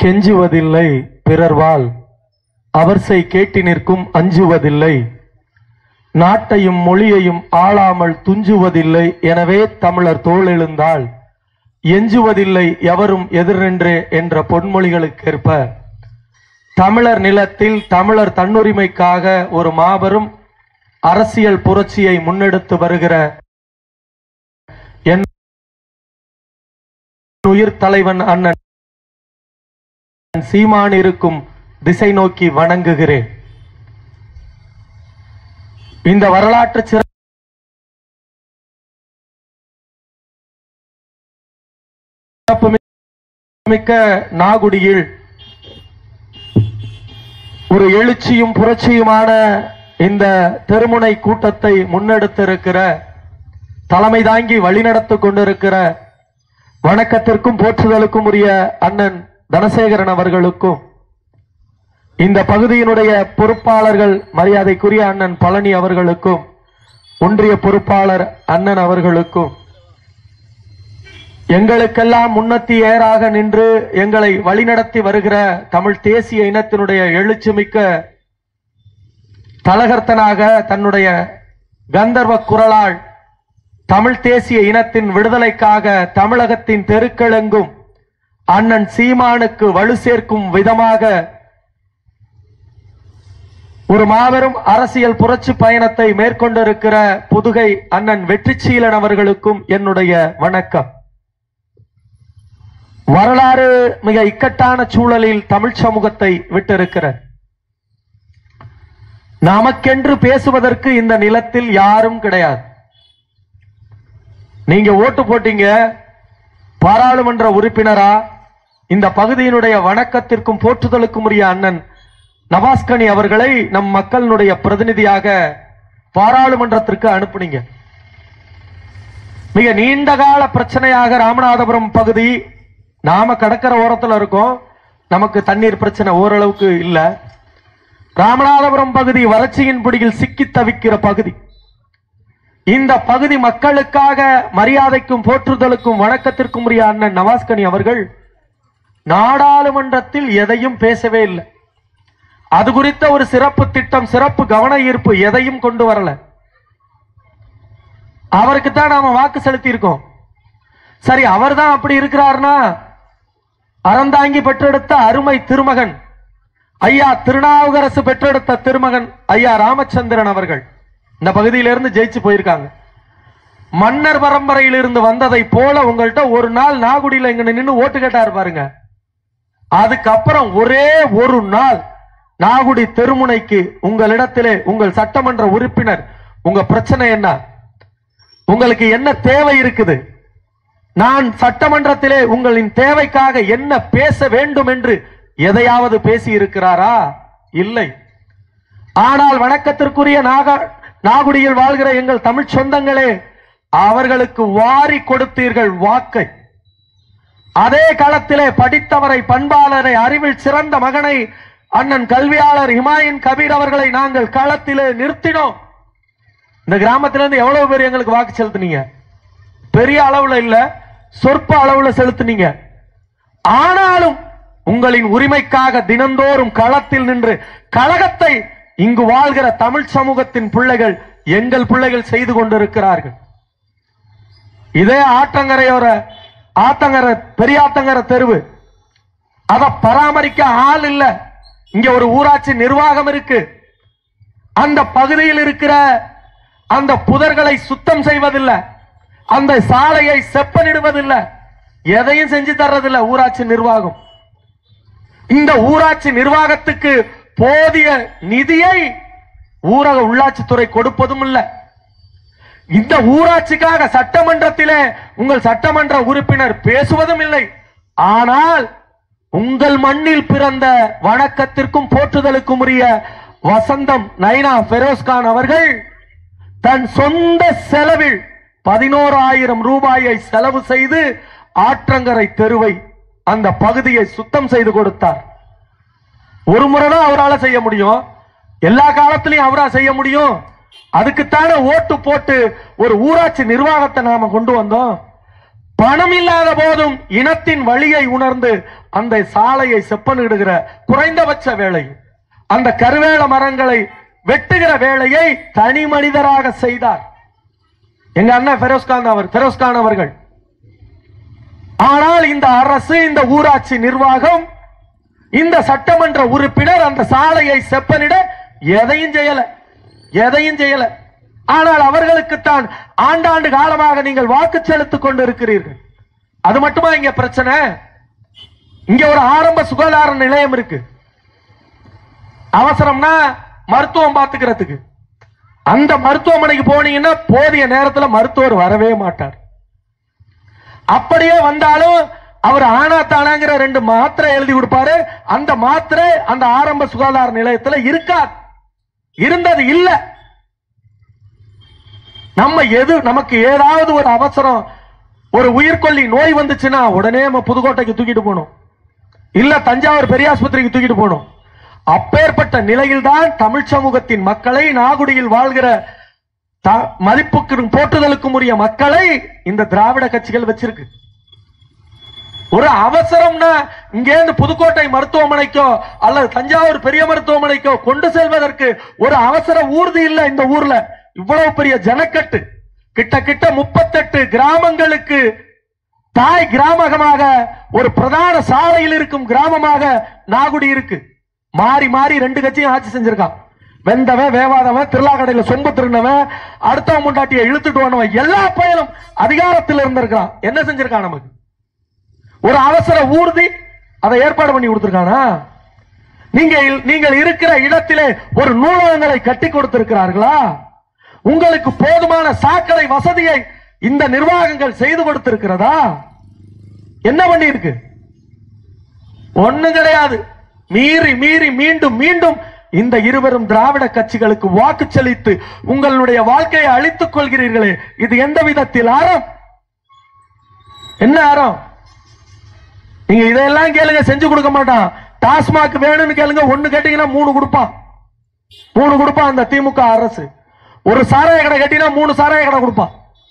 கெஞ்சுவதில்லை பிறர்வால் அவர்சை கேட்டி நிற்கும் அஞ்சுவதில்லை நாட்டையும் மொழியையும் ஆளாமல் துஞ்சுவதில்லை எனவே தமிழர் தோள் எழுந்தால் எஞ்சுவதில்லை எவரும் எதிர்நின்றே என்ற பொன்மொழிகளுக்கேற்ப தமிழர் நிலத்தில் தமிழர் தன்னுரிமைக்காக ஒரு மாபெரும் அரசியல் புரட்சியை முன்னெடுத்து வருகிற என் உயிர் தலைவன் அண்ணன் சீமான் இருக்கும் திசை நோக்கி வணங்குகிறேன் இந்த வரலாற்று சிறப்பு மிக்க நாகுடியில் ஒரு எழுச்சியும் புரட்சியுமான இந்த தெருமுனை கூட்டத்தை முன்னெடுத்திருக்கிற தலைமை தாங்கி வழிநடத்திக் கொண்டிருக்கிற வணக்கத்திற்கும் போற்றுதலுக்கும் உரிய அண்ணன் தனசேகரன் அவர்களுக்கும் இந்த பகுதியினுடைய பொறுப்பாளர்கள் மரியாதைக்குரிய அண்ணன் பழனி அவர்களுக்கும் ஒன்றிய பொறுப்பாளர் அண்ணன் அவர்களுக்கும் எங்களுக்கெல்லாம் முன்னத்தி ஏறாக நின்று எங்களை வழிநடத்தி வருகிற தமிழ் தேசிய இனத்தினுடைய எழுச்சிமிக்க தலகர்த்தனாக தன்னுடைய கந்தர்வ குரலால் தமிழ் தேசிய இனத்தின் விடுதலைக்காக தமிழகத்தின் தெருக்களெங்கும் அண்ணன் சீமானுக்கு வலு சேர்க்கும் விதமாக ஒரு மாபெரும் அரசியல் புரட்சி பயணத்தை மேற்கொண்டிருக்கிற புதுகை அண்ணன் வெற்றிச்சீலன் அவர்களுக்கும் என்னுடைய வணக்கம் வரலாறு மிக இக்கட்டான சூழலில் தமிழ் சமூகத்தை விட்டிருக்கிறது நமக்கென்று பேசுவதற்கு இந்த நிலத்தில் யாரும் கிடையாது நீங்க ஓட்டு போட்டீங்க பாராளுமன்ற உறுப்பினரா இந்த பகுதியினுடைய வணக்கத்திற்கும் போற்றுதலுக்கும் உரிய அண்ணன் நவாஸ்கனி அவர்களை நம் மக்களினுடைய பிரதிநிதியாக பாராளுமன்றத்திற்கு அனுப்புனீங்க மிக நீண்ட கால பிரச்சனையாக ராமநாதபுரம் பகுதி நாம கடற்கரை ஓரத்துல இருக்கோம் நமக்கு தண்ணீர் பிரச்சனை ஓரளவுக்கு இல்ல ராமநாதபுரம் பகுதி வறட்சியின் பிடியில் சிக்கி தவிக்கிற பகுதி இந்த பகுதி மக்களுக்காக மரியாதைக்கும் போற்றுதலுக்கும் வணக்கத்திற்கும் உரிய அண்ணன் நவாஸ்கனி அவர்கள் நாடாளுமன்றத்தில் எதையும் பேசவே இல்லை அது குறித்த ஒரு சிறப்பு திட்டம் சிறப்பு கவன ஈர்ப்பு எதையும் கொண்டு வரல அவருக்கு தான் நாம வாக்கு செலுத்தி இருக்கோம் சரி அவர் தான் அப்படி இருக்கிறார்னா அறந்தாங்கி பெற்றெடுத்த அருமை திருமகன் ஐயா திருநாவுக்கரசு பெற்றெடுத்த திருமகன் ஐயா ராமச்சந்திரன் அவர்கள் இந்த பகுதியிலிருந்து ஜெயிச்சு போயிருக்காங்க மன்னர் பரம்பரையிலிருந்து வந்ததை போல உங்கள்கிட்ட ஒரு நாள் நாகுடியில இங்க நின்னு ஓட்டு கேட்டாரு பாருங்க அதுக்கப்புறம் ஒரே ஒரு நாள் நாகுடி தெருமுனைக்கு உங்களிடத்திலே உங்கள் சட்டமன்ற உறுப்பினர் உங்க பிரச்சனை என்ன உங்களுக்கு என்ன தேவை இருக்குது நான் சட்டமன்றத்திலே உங்களின் தேவைக்காக என்ன பேச வேண்டும் என்று எதையாவது பேசி இருக்கிறாரா இல்லை ஆனால் வணக்கத்திற்குரிய நாகா நாகுடியில் வாழ்கிற எங்கள் தமிழ் சொந்தங்களே அவர்களுக்கு வாரி கொடுத்தீர்கள் வாக்கை அதே காலத்திலே படித்தவரை பண்பாளரை அறிவில் சிறந்த மகனை அண்ணன் கல்வியாளர் இமாயின் கபீர் அவர்களை நாங்கள் களத்திலே நிறுத்தினோம் இந்த கிராமத்திலிருந்து எவ்வளவு பேர் எங்களுக்கு வாக்கு செலுத்துனீங்க பெரிய அளவுல இல்ல சொற்ப அளவுல செலுத்துனீங்க ஆனாலும் உங்களின் உரிமைக்காக தினந்தோறும் களத்தில் நின்று கழகத்தை இங்கு வாழ்கிற தமிழ் சமூகத்தின் பிள்ளைகள் எங்கள் பிள்ளைகள் செய்து கொண்டிருக்கிறார்கள் இதே ஆற்றங்கரையோர ஆத்தங்கரை பெரியாத்தங்கரை தெருவு அத பராமரிக்க ஆள் இல்ல இங்க ஒரு ஊராட்சி நிர்வாகம் இருக்கு அந்த பகுதியில் இருக்கிற அந்த புதர்களை சுத்தம் செய்வதில்லை அந்த சாலையை செப்பனிடுவதில்லை எதையும் செஞ்சு தர்றதில்லை ஊராட்சி நிர்வாகம் இந்த ஊராட்சி நிர்வாகத்துக்கு போதிய நிதியை ஊரக உள்ளாட்சித்துறை கொடுப்பதும் இல்லை இந்த ஊராட்சிக்காக சட்டமன்றத்திலே உங்கள் சட்டமன்ற உறுப்பினர் பேசுவதும் இல்லை ஆனால் உங்கள் மண்ணில் பிறந்த வணக்கத்திற்கும் போற்றுதலுக்கும் உரிய வசந்தம் நைனா பெரோஸ்கான் அவர்கள் தன் சொந்த செலவில் பதினோராயிரம் ரூபாயை செலவு செய்து ஆற்றங்கரை தெருவை அந்த பகுதியை சுத்தம் செய்து கொடுத்தார் ஒரு முறை தான் அவரால் செய்ய முடியும் எல்லா காலத்திலையும் அவரா செய்ய முடியும் அதுக்குத்தானே ஓட்டு போட்டு ஒரு ஊராட்சி நிர்வாகத்தை நாம கொண்டு வந்தோம் பணம் இல்லாத போதும் இனத்தின் வழியை உணர்ந்து அந்த சாலையை செப்பனிடுகிற குறைந்தபட்ச வேலை அந்த கருவேல மரங்களை வெட்டுகிற வேலையை தனி மனிதராக செய்தார் எங்க அண்ணன் ஃபெரோஸ்கான் அவர் ஃபெரோஸ்கான் அவர்கள் ஆனால் இந்த அரசு இந்த ஊராட்சி நிர்வாகம் இந்த சட்டமன்ற உறுப்பினர் அந்த சாலையை செப்பனிட எதையும் செய்யல எதையும் செய்யல ஆனால் அவர்களுக்குத்தான் ஆண்டாண்டு காலமாக நீங்கள் வாக்கு செலுத்திக் கொண்டு இருக்கிறீர்கள் அது மட்டுமா இங்க பிரச்சனை இங்க ஒரு ஆரம்ப சுகாதார நிலையம் இருக்கு அவசரம்னா மருத்துவம் பார்த்துக்கிறதுக்கு அந்த மருத்துவமனைக்கு போனீங்கன்னா போதிய நேரத்துல மருத்துவர் வரவே மாட்டார் அப்படியே வந்தாலும் அவர் ஆனா தானாங்கிற ரெண்டு மாத்திரை எழுதி கொடுப்பாரு அந்த மாத்திரை அந்த ஆரம்ப சுகாதார நிலையத்துல இருக்காது இருந்தது இல்ல நம்ம எது நமக்கு ஏதாவது ஒரு அவசரம் ஒரு உயிர்கொல்லி நோய் வந்துச்சுன்னா உடனே நம்ம புதுக்கோட்டைக்கு தூக்கிட்டு போகணும் இல்ல தஞ்சாவூர் பெரியாஸ்பத்திரிக்கு தூக்கிட்டு போகணும் அப்பேற்பட்ட நிலையில்தான் தமிழ் சமூகத்தின் மக்களை நாகுடியில் வாழ்கிற த- மதிப்புக்கும் போற்றுதலுக்கும் உரிய மக்களை இந்த திராவிட கட்சிகள் வச்சிருக்கு ஒரு அவசரம்னா இங்கேருந்து புதுக்கோட்டை மருத்துவமனைக்கோ அல்லது தஞ்சாவூர் பெரிய மருத்துவமனைக்கோ கொண்டு செல்வதற்கு ஒரு அவசர ஊர்தி இல்ல இந்த ஊர்ல இவ்வளவு பெரிய ஜனக்கட்டு கிட்ட கிட்ட முப்பத்தெட்டு கிராமங்களுக்கு தாய் கிராமமாக ஒரு பிரதான சாலையில் இருக்கும் கிராமமாக நாகுடி இருக்கு மாறி மாறி ரெண்டு கட்சியும் ஆட்சி செஞ்சிருக்கான் வெந்தவன் வேவாதவன் திருலாக்கடையில சொம்பு திருநவன் அடுத்தவன் முண்டாட்டியை இழுத்துட்டு வந்தவன் எல்லா பயலும் அதிகாரத்தில் இருந்திருக்கான் என்ன செஞ்சிருக்கான் நமக்கு ஒரு அவசர ஊர்தி அதை ஏற்பாடு பண்ணி கொடுத்திருக்கானா நீங்க நீங்கள் இருக்கிற இடத்திலே ஒரு நூலகங்களை கட்டி கொடுத்திருக்கிறார்களா உங்களுக்கு போதுமான சாக்கடை வசதியை இந்த நிர்வாகங்கள் செய்து கொடுத்திருக்கிறதா என்ன பண்ணி இருக்கு ஒண்ணு கிடையாது மீறி மீறி மீண்டும் மீண்டும் இந்த இருவரும் திராவிட கட்சிகளுக்கு வாக்கு செலுத்து உங்களுடைய வாழ்க்கையை அழித்துக் கொள்கிறீர்களே இது எந்த விதத்தில் ஆரம் என்ன ஆரம் நீங்க இதெல்லாம் கேளுங்க செஞ்சு கொடுக்க மாட்டான் டாஸ்மாக் வேணும்னு கேளுங்க ஒண்ணு கேட்டீங்கன்னா மூணு கொடுப்பான் மூணு கொடுப்பான் அந்த திமுக அரசு ஒரு சாராய கடை கட்டினா மூணு சாராய கடை கொடுப்பான்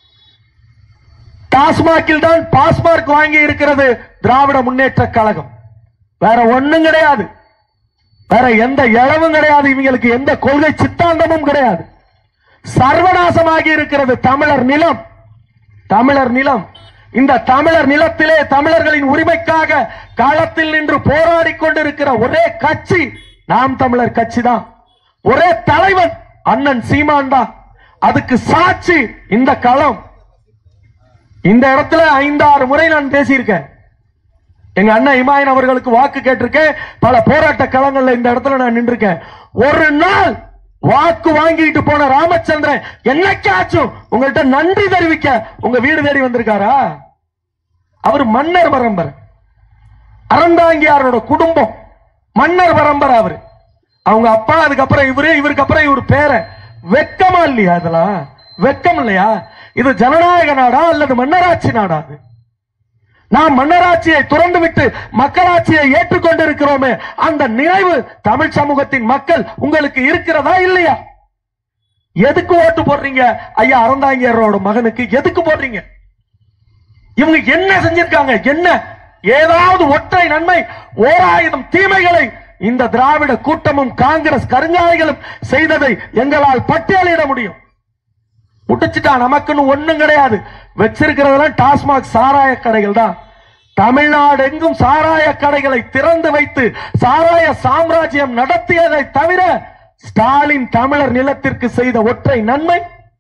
டாஸ்மாகில் தான் பாஸ்மார்க் வாங்கி இருக்கிறது திராவிட முன்னேற்ற கழகம் வேற ஒண்ணும் கிடையாது வேற எந்த இளவும் கிடையாது இவங்களுக்கு எந்த கொள்கை சித்தாந்தமும் கிடையாது சர்வநாசமாகி இருக்கிறது தமிழர் நிலம் தமிழர் நிலம் இந்த தமிழர் நிலத்திலே தமிழர்களின் உரிமைக்காக களத்தில் நின்று போராடி கொண்டிருக்கிற ஒரே கட்சி நாம் தமிழர் கட்சி தான் ஒரே தலைவன் அண்ணன் சீமான் தான் அதுக்கு சாட்சி இந்த களம் இந்த இடத்துல ஐந்தாறு முறை நான் பேசியிருக்கேன் எங்க அண்ணன் இமாயன் அவர்களுக்கு வாக்கு கேட்டிருக்கேன் பல போராட்ட களங்கள்ல இந்த இடத்துல நான் நின்றுருக்கேன் ஒரு நாள் வாக்கு வாங்கிட்டு போன ராமச்சந்திரன் என்னைக்காச்சும் உங்கள்கிட்ட நன்றி தெரிவிக்க உங்க வீடு தேடி வந்திருக்காரா அவர் மன்னர் பரம்பரை அறந்தாங்கியாரோட குடும்பம் மன்னர் பரம்பரை அவரு அவங்க அப்பா அதுக்கப்புறம் இவரு இவருக்கு அப்புறம் இவர் பேரன் வெக்கமா இல்லையா இதெல்லாம் வெக்கம் இல்லையா இது ஜனநாயக நாடா அல்லது மன்னராட்சி நாடா அது நாம் மன்னராட்சியை துறந்து விட்டு மக்களாட்சியை ஏற்றுக்கொண்டிருக்கிறோமே அந்த நினைவு தமிழ் சமூகத்தின் மக்கள் உங்களுக்கு இருக்கிறதா இல்லையா எதுக்கு ஓட்டு போடுறீங்க ஐயா அறந்தாங்கியரோட மகனுக்கு எதுக்கு போடுறீங்க இவங்க என்ன செஞ்சிருக்காங்க என்ன ஏதாவது ஒற்றை நன்மை ஓராயிரம் தீமைகளை இந்த திராவிட கூட்டமும் காங்கிரஸ் கருங்காலிகளும் செய்ததை எங்களால் பட்டியலிட முடியும் முடிச்சுட்டா நமக்குன்னு ஒண்ணும் கிடையாது வச்சிருக்கிறதெல்லாம் டாஸ்மாக் சாராய கடைகள் தான் தமிழ்நாடு எங்கும் சாராய கடைகளை திறந்து வைத்து சாராய சாம்ராஜ்யம் நடத்தியதை தவிர ஸ்டாலின் தமிழர் நிலத்திற்கு செய்த ஒற்றை நன்மை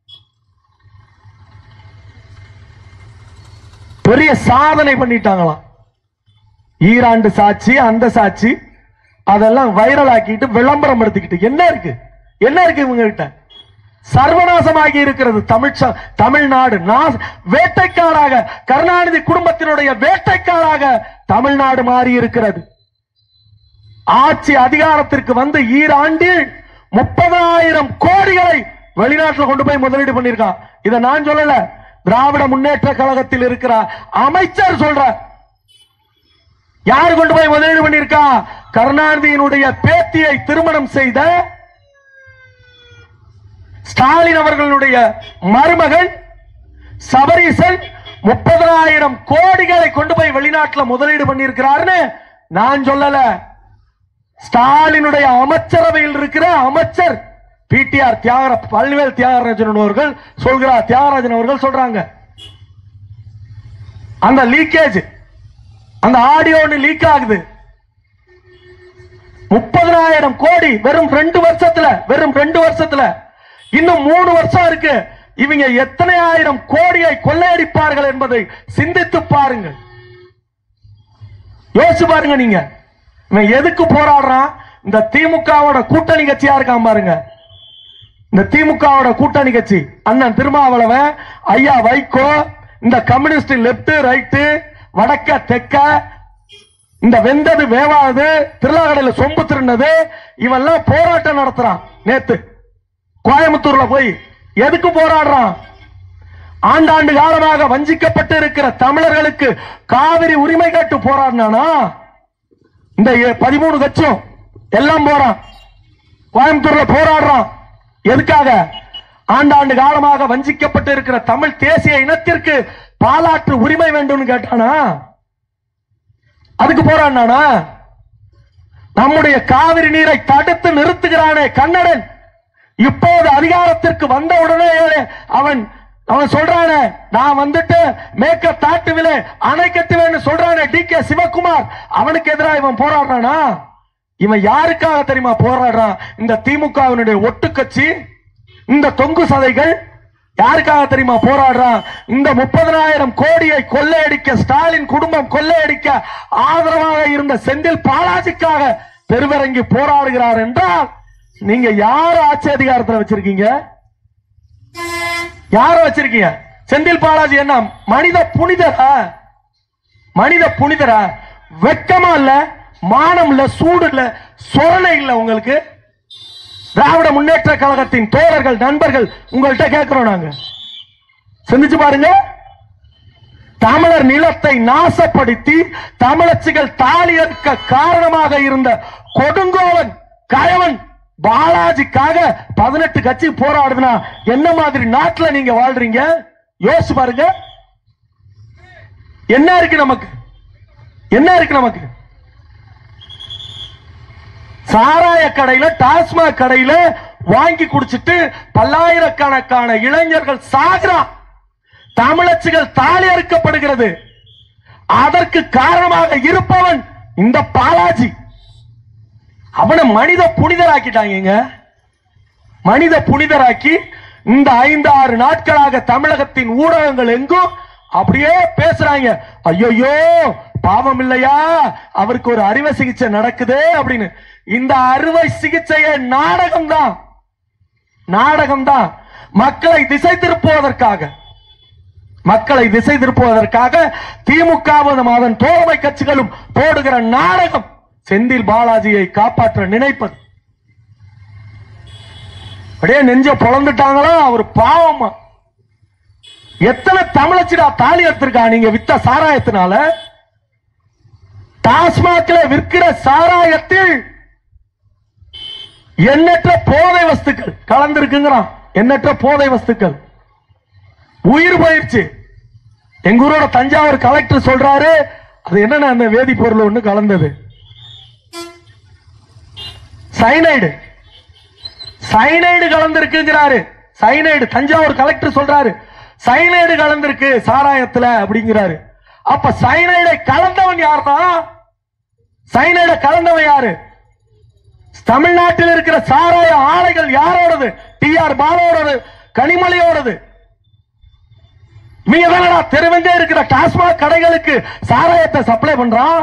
பெரிய சாதனை பண்ணிட்டாங்களாம் ஈராண்டு சாட்சி அந்த சாட்சி அதெல்லாம் வைரல் ஆக்கிட்டு விளம்பரம் எடுத்துக்கிட்டு என்ன இருக்கு என்ன இருக்கு இவங்க கிட்ட சர்வநாசமாகி இருக்கிறது தமிழ் ச- தமிழ்நாடு நா- வேட்டைக்காராக கருணாநிதி குடும்பத்தினுடைய வேட்டைக்காராக தமிழ்நாடு மாறி இருக்கிறது ஆட்சி அதிகாரத்திற்கு வந்து ஈராண்டில் முப்பதாயிரம் கோடிகளை வெளிநாட்டுல கொண்டு போய் முதலீடு பண்ணிருக்கான் இதை நான் சொல்லல திராவிட முன்னேற்ற கழகத்தில் இருக்கிற அமைச்சர் சொல்ற யார் கொண்டு போய் முதலீடு பண்ணிருக்கா கருணாநிதியினுடைய பேத்தியை திருமணம் செய்த ஸ்டாலின் அவர்களுடைய மருமகன் சபரீசன் முப்பதாயிரம் கோடிகளை கொண்டு போய் வெளிநாட்டுல முதலீடு பண்ணியிருக்கிறாருன்னு நான் சொல்லல ஸ்டாலினுடைய அமைச்சரவையில் இருக்கிற அமைச்சர் பிடிஆர் தியாகர பல்வேல் தியாகராஜன் அவர்கள் சொல்கிறார் தியாகராஜன் அவர்கள் சொல்றாங்க அந்த லீக்கேஜ் அந்த ஆடியோ லீக் ஆகுது முப்பதனாயிரம் கோடி வெறும் ரெண்டு வருஷத்துல வெறும் ரெண்டு வருஷத்துல இன்னும் மூணு வருஷம் இருக்கு இவங்க எத்தனை ஆயிரம் கோடியை கொள்ளையடிப்பார்கள் என்பதை சிந்தித்து பாருங்கள் யோசிச்சு பாருங்க நீங்க இவன் எதுக்கு போராடுறான் இந்த திமுகவோட கூட்டணி கட்சியா இருக்கான் பாருங்க இந்த திமுகவோட கூட்டணி கட்சி அண்ணன் திருமாவளவன் ஐயா வைகோ இந்த கம்யூனிஸ்ட் லெப்ட் ரைட்டு வடக்க தெக்க இந்த வெந்தது வேவாது திருலாகடையில சொம்பு திருநது இவெல்லாம் போராட்டம் நடத்துறான் நேத்து கோயம்புத்தூர்ல போய் எதுக்கு போராடுறான் ஆண்டாண்டு காலமாக வஞ்சிக்கப்பட்டு இருக்கிற தமிழர்களுக்கு காவிரி உரிமை கேட்டு போராடினானா இந்த எ- பதிமூணு கட்சியும் எல்லாம் போறான் கோயம்புத்தூர்ல போராடுறான் எதுக்காக ஆண்டாண்டு காலமாக வஞ்சிக்கப்பட்டு இருக்கிற தமிழ் தேசிய இனத்திற்கு பாலாற்று உரிமை வேண்டும்னு கேட்டானா அதுக்கு போராடினானா நம்முடைய காவிரி நீரை தடுத்து நிறுத்துகிறானே கன்னடன் இப்போது அதிகாரத்திற்கு வந்த உடனே அவன் அவன் சொல்றானே நான் வந்துட்டு மேற்க தாட்டுவிலே அணை கட்டுவேன்னு சொல்றானே டி கே சிவகுமார் அவனுக்கு எதிராக இவன் போராடுறானா இவன் யாருக்காக தெரியுமா போராடுறான் இந்த திமுகவினுடைய ஒட்டு கட்சி இந்த தொங்கு சதைகள் யாருக்காக தெரியுமா போராடுறான் இந்த முப்பதனாயிரம் கோடியை கொள்ளையடிக்க ஸ்டாலின் குடும்பம் கொள்ளையடிக்க ஆதரவாக இருந்த செந்தில் பாலாஜிக்காக பெருவிறங்கி போராடுகிறார் என்றால் நீங்க யார் ஆட்சி அதிகாரத்தில் வச்சிருக்கீங்க யார வச்சிருக்கீங்க செந்தில் பாலாஜி என்ன மனித புனிதரா மனித புனிதரா வெக்கமா இல்ல மானம் இல்ல சூடு இல்ல சொரணை இல்ல உங்களுக்கு திராவிட முன்னேற்ற கழகத்தின் தோழர்கள் நண்பர்கள் உங்கள்கிட்ட கேட்கிறோம் நாங்க சிந்திச்சு பாருங்க தமிழர் நிலத்தை நாசப்படுத்தி தமிழச்சிகள் தாலி அறுக்க காரணமாக இருந்த கொடுங்கோவன் கயவன் பாலாஜிக்காக பதினெட்டு கட்சி போராடுதுன்னா என்ன மாதிரி நாட்டுல நீங்க வாழ்றீங்க யோசிச்சு பாருங்க என்ன இருக்கு நமக்கு என்ன இருக்கு நமக்கு சாராய கடையில டாஸ்மாக் கடையில வாங்கி குடிச்சிட்டு பல்லாயிரக்கணக்கான இளைஞர்கள் சாகுறான் தமிழச்சிகள் தாலி அறுக்கப்படுகிறது அதற்கு காரணமாக இருப்பவன் இந்த பாலாஜி அவனை மனித புனிதராக்கிட்டாங்க மனித புனிதராக்கி இந்த ஐந்து ஆறு நாட்களாக தமிழகத்தின் ஊடகங்கள் எங்கும் அப்படியே பேசுறாங்க ஐயோ பாவம் இல்லையா அவருக்கு ஒரு அறுவை சிகிச்சை நடக்குதே அப்படின்னு இந்த அறுவை சிகிச்சையே நாடகம் தான் நாடகம் தான் மக்களை திசை திருப்புவதற்காக மக்களை திசை திருப்புவதற்காக திமுகவும் அதன் தோழமை கட்சிகளும் போடுகிற நாடகம் செந்தில் பாலாஜியை காப்பாற்ற நினைப்பது அப்படியே நெஞ்ச பொழந்துட்டாங்களா அவர் பாவமா எத்தனை தமிழச்சிடா தாலி எடுத்திருக்கா நீங்க வித்த சாராயத்தினால டாஸ்மாக்ல விற்கிற சாராயத்தில் எண்ணற்ற போதை வஸ்துக்கள் கலந்திருக்குங்கிறான் எண்ணற்ற போதை வஸ்துக்கள் உயிர் போயிருச்சு எங்க ஊரோட தஞ்சாவூர் கலெக்டர் சொல்றாரு அது என்னன்னா அந்த வேதிப்பொருள் ஒண்ணு கலந்தது சைனைடு சைனைடு கலந்திருக்குங்கிறாரு சைனைடு தஞ்சாவூர் கலெக்டர் சொல்றாரு சைனைடு கலந்திருக்கு சாராயத்துல அப்படிங்கிறாரு அப்ப சைனைடை கலந்தவன் யாருன்னா சைனைடை கலந்தவன் யாரு தமிழ்நாட்டில் இருக்கிற சாராய ஆலைகள் யாரோடது டி ஆர் பாலோடது கனிமொழியோடது நீங்க தானடா தெருவெங்கே இருக்கிற டாஸ்மாக் கடைகளுக்கு சாராயத்தை சப்ளை பண்றான்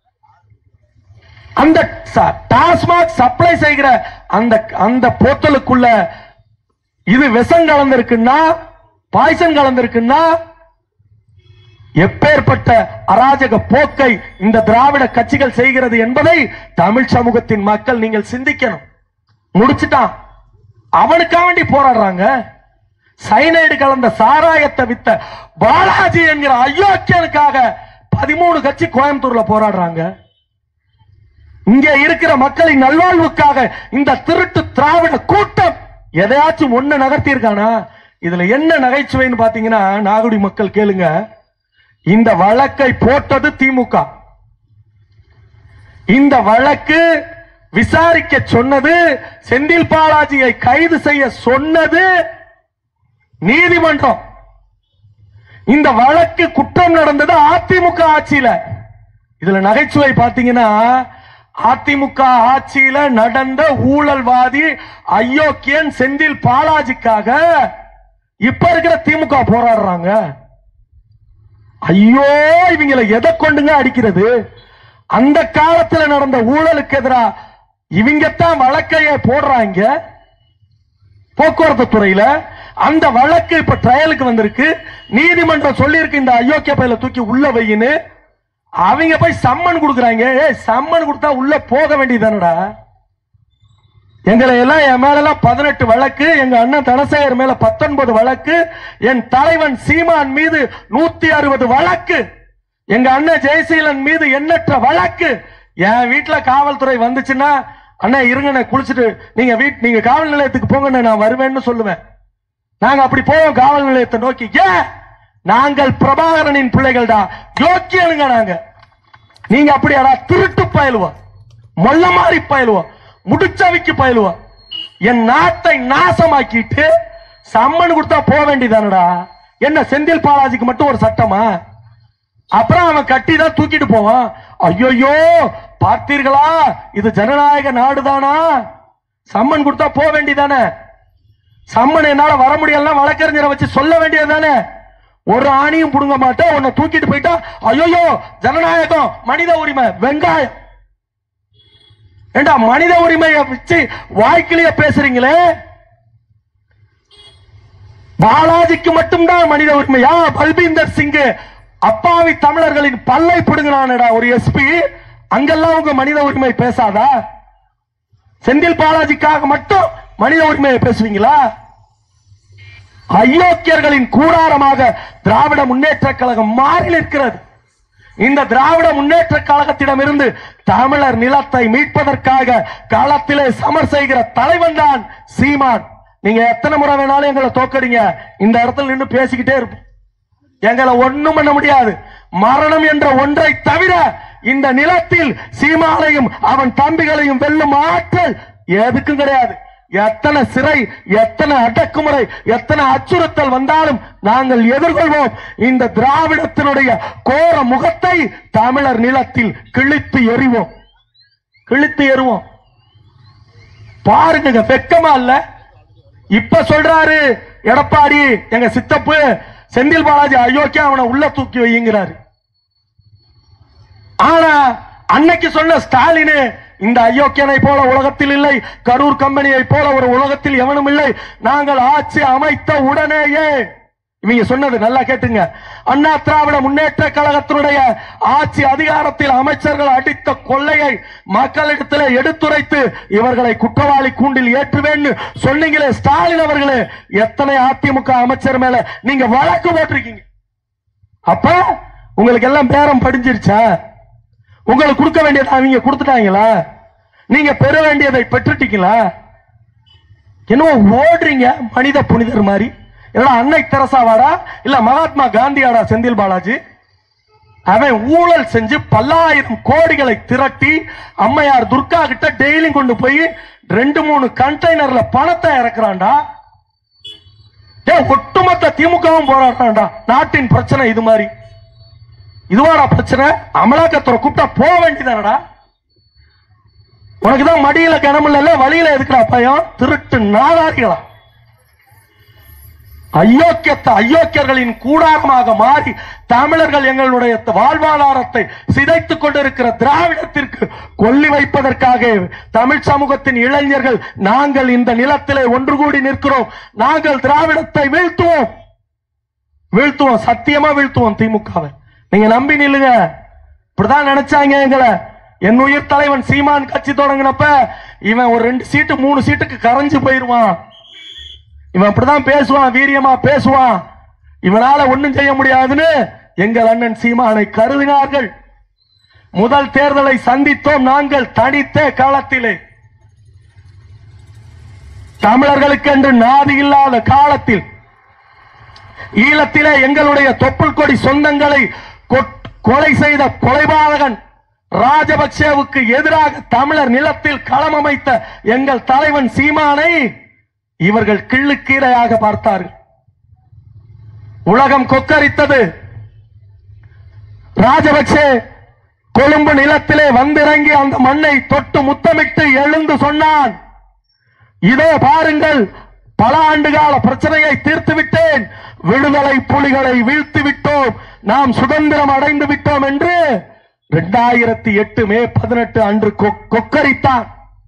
அந்த ச- டாஸ்மாக் சப்ளை செய்கிற அந்த அந்த போத்தலுக்குள்ள இது விஷம் கலந்திருக்குன்னா பாய்சன் கலந்திருக்குன்னா எப்பேற்பட்ட அராஜக போக்கை இந்த திராவிட கட்சிகள் செய்கிறது என்பதை தமிழ் சமூகத்தின் மக்கள் நீங்கள் சிந்திக்கணும் முடிச்சிட்டான் அவனுக்காக வேண்டி போராடுறாங்க சைனைடு கலந்த சாராயத்தை வித்த பாலாஜி என்கிற அயோக்கியனுக்காக பதிமூணு கட்சி கோயம்புத்தூர்ல போராடுறாங்க இங்க இருக்கிற மக்களின் நல்வாழ்வுக்காக இந்த திருட்டு திராவிட கூட்டம் எதையாச்சும் ஒண்ணு நகர்த்தி இருக்கானா இதுல என்ன நகைச்சுவைன்னு பாத்தீங்கன்னா நாகுடி மக்கள் கேளுங்க இந்த வழக்கை போட்டது திமுக இந்த வழக்கு விசாரிக்க சொன்னது செந்தில் பாலாஜியை கைது செய்ய சொன்னது நீதிமன்றம் இந்த வழக்கு குற்றம் நடந்தது அதிமுக ஆட்சியில இதுல நகைச்சுவை பாத்தீங்கன்னா அதிமுக ஆட்சியில நடந்த ஊழல்வாதி அயோக்கியன் செந்தில் பாலாஜிக்காக இப்ப இருக்கிற திமுக போராடுறாங்க ஐயோ இவங்களை எதை கொண்டுங்க அடிக்கிறது அந்த காலத்துல நடந்த ஊழலுக்கு எதிரா இவங்கத்தான் வழக்கைய போடுறாங்க போக்குவரத்து துறையில அந்த வழக்கு இப்ப ட்ரையலுக்கு வந்திருக்கு நீதிமன்றம் சொல்லியிருக்கு இந்த அயோக்கிய பையில தூக்கி உள்ள வையின்னு அவங்க போய் சம்மன் கொடுக்குறாங்க ஏய் சம்மன் கொடுத்தா உள்ள போக வேண்டியதானடா எங்களை எல்லாம் என் மேல எல்லாம் பதினெட்டு வழக்கு எங்க அண்ணன் தனசேகர் மேல பத்தொன்பது வழக்கு என் தலைவன் சீமான் மீது நூத்தி அறுபது வழக்கு எங்க அண்ணன் ஜெயசீலன் மீது எண்ணற்ற வழக்கு என் வீட்டுல காவல்துறை வந்துச்சுன்னா அண்ணா இருங்க நான் குளிச்சுட்டு நீங்க வீட் நீங்க காவல் நிலையத்துக்கு போங்க நான் வருவேன்னு சொல்லுவேன் நாங்க அப்படி போவோம் காவல் நிலையத்தை நோக்கி ஏன் நாங்கள் பிரபாகரனின் பிள்ளைகள் தான் யோக்கியனுங்க நாங்க நீங்க அப்படியாடா திருட்டு பயிலுவோம் மொல்ல மாறி பயிலுவோம் முடிச்சவிக்கு பயிலுவோம் என் நாட்டை நாசமாக்கிட்டு சம்மன் கொடுத்தா போக வேண்டியதானடா என்ன செந்தில் பாலாஜிக்கு மட்டும் ஒரு சட்டமா அப்புறம் அவன் கட்டி தான் தூக்கிட்டு போவான் ஐயோயோ பார்த்தீர்களா இது ஜனநாயக நாடுதானா சம்மன் கொடுத்தா போக வேண்டியதானே சம்மன் என்னால வர முடியல வழக்கறிஞரை வச்சு சொல்ல வேண்டியதுதானே ஒரு ஆணியும் புடுங்க மாட்டேன் உன்னை தூக்கிட்டு போயிட்டா ஐயோயோ ஜனநாயகம் மனித உரிமை வெங்காயம் ஏண்டா மனித உரிமையை வச்சு வாய்க்கிலேயே பேசுறீங்களே பாலாஜிக்கு மட்டும்தான் மனித உரிமையா பல்பீந்தர் சிங் அப்பாவி தமிழர்களின் பல்லை பிடுங்கினானடா ஒரு எஸ்பி அங்கெல்லாம் உங்க மனித உரிமை பேசாதா செந்தில் பாலாஜிக்காக மட்டும் மனித உரிமையை பேசுவீங்களா அயோக்கியர்களின் கூடாரமாக திராவிட முன்னேற்ற கழகம் மாறி நிற்கிறது இந்த திராவிட முன்னேற்ற கழகத்திடமிருந்து தமிழர் நிலத்தை மீட்பதற்காக களத்திலே சமர் செய்கிற தலைவன் தான் சீமான் நீங்க எத்தனை முறை வேணாலும் எங்களை தோக்கடிங்க இந்த இடத்துல நின்று பேசிக்கிட்டே இருப்போம் எங்களை ஒண்ணும் பண்ண முடியாது மரணம் என்ற ஒன்றை தவிர இந்த நிலத்தில் சீமானையும் அவன் தம்பிகளையும் வெல்லும் ஆற்றல் எதுக்கும் கிடையாது எத்தனை சிறை எத்தனை அடக்குமுறை எத்தனை அச்சுறுத்தல் வந்தாலும் நாங்கள் எதிர்கொள்வோம் இந்த திராவிடத்தினுடைய கோர முகத்தை தமிழர் நிலத்தில் கிழித்து எறிவோம் கிழித்து எறிவோம் பாருங்க வெக்கமா இல்ல இப்ப சொல்றாரு எடப்பாடி எங்க சித்தப்பு செந்தில் பாலாஜி அயோக்கியா அவனை உள்ள தூக்கி வையுங்கிறாரு ஆனா அன்னைக்கு சொன்ன ஸ்டாலின் இந்த அயோக்கியனை போல உலகத்தில் இல்லை கரூர் கம்பெனியை போல ஒரு உலகத்தில் எவனும் இல்லை நாங்கள் ஆட்சி அமைத்த உடனேயே இவங்க சொன்னது நல்லா கேட்டுங்க அண்ணா திராவிட முன்னேற்ற கழகத்தினுடைய ஆட்சி அதிகாரத்தில் அமைச்சர்கள் அடித்த கொள்ளையை மக்களிடத்தில் எடுத்துரைத்து இவர்களை குற்றவாளி கூண்டில் ஏற்றுவேன்னு சொன்னீங்களே ஸ்டாலின் அவர்களே எத்தனை அதிமுக அமைச்சர் மேல நீங்க வழக்கு போட்டிருக்கீங்க அப்ப உங்களுக்கு எல்லாம் பேரம் படிஞ்சிருச்சா உங்களுக்கு கொடுக்க வேண்டியதை அவங்க கொடுத்துட்டாங்களா நீங்க பெற வேண்டியதை பெற்றுட்டீங்களா என்னவோ ஓடுறீங்க மனித புனிதர் மாதிரி என்னடா அன்னை தெரசாவாடா இல்ல மகாத்மா காந்தியாடா செந்தில் பாலாஜி அவன் ஊழல் செஞ்சு பல்லாயிரம் கோடிகளை திரட்டி அம்மையார் துர்கா கிட்ட டெய்லியும் கொண்டு போய் ரெண்டு மூணு கண்டெய்னர்ல பணத்தை இறக்குறான்டா ஏன் ஒட்டுமொத்த திமுகவும் போராடுறான்டா நாட்டின் பிரச்சனை இது மாதிரி இதுவாடா பிரச்சனை அமலாக்கத்துறை கூப்பிட்டா போக வேண்டியதானடா உனக்கு தான் மடியில கிணமில்ல வழியில எதுக்குடா பயம் திருட்டு நாதாரிகளா அயோக்கியத்தை அயோக்கியர்களின் கூடாரமாக மாறி தமிழர்கள் எங்களுடைய வாழ்வாதாரத்தை சிதைத்துக் கொண்டிருக்கிற திராவிடத்திற்கு கொல்லி வைப்பதற்காக தமிழ் சமூகத்தின் இளைஞர்கள் நாங்கள் இந்த நிலத்திலே ஒன்று கூடி நிற்கிறோம் நாங்கள் திராவிடத்தை வீழ்த்துவோம் வீழ்த்துவோம் சத்தியமா வீழ்த்துவோம் திமுகவை நீங்க நம்பி நில்லுங்க இப்படிதான் நினைச்சாங்க எங்களை என் உயிர் தலைவன் சீமான் கட்சி தொடங்கினப்ப இவன் ஒரு ரெண்டு சீட்டு மூணு சீட்டுக்கு கரைஞ்சு போயிருவான் இவன் அப்படிதான் பேசுவான் வீரியமா பேசுவான் இவனால ஒண்ணும் செய்ய முடியாதுன்னு எங்கள் அண்ணன் சீமானை கருதினார்கள் முதல் தேர்தலை சந்தித்தோம் நாங்கள் தனித்த காலத்திலே தமிழர்களுக்கு என்று நாதி இல்லாத காலத்தில் ஈழத்திலே எங்களுடைய தொப்புள் கொடி சொந்தங்களை கொட்- கொலை செய்த கொலைபாதகன் ராஜபக்சேவுக்கு எதிராக தமிழர் நிலத்தில் களம் அமைத்த எங்கள் தலைவன் சீமானை இவர்கள் கிள்ளுக்கீரையாக பார்த்தார்கள் உலகம் கொக்கரித்தது ராஜபக்சே கொழும்பு நிலத்திலே வந்திறங்கி அந்த மண்ணை தொட்டு முத்தமிட்டு எழுந்து சொன்னான் இதோ பாருங்கள் பல ஆண்டுகால பிரச்சனையை தீர்த்து விட்டேன் விடுதலை புலிகளை வீழ்த்தி விட்டோம் நாம் சுதந்திரம் அடைந்து விட்டோம் என்று இரண்டாயிரத்தி எட்டு மே பதினெட்டு அன்று கொ- கொக்கரித்தான்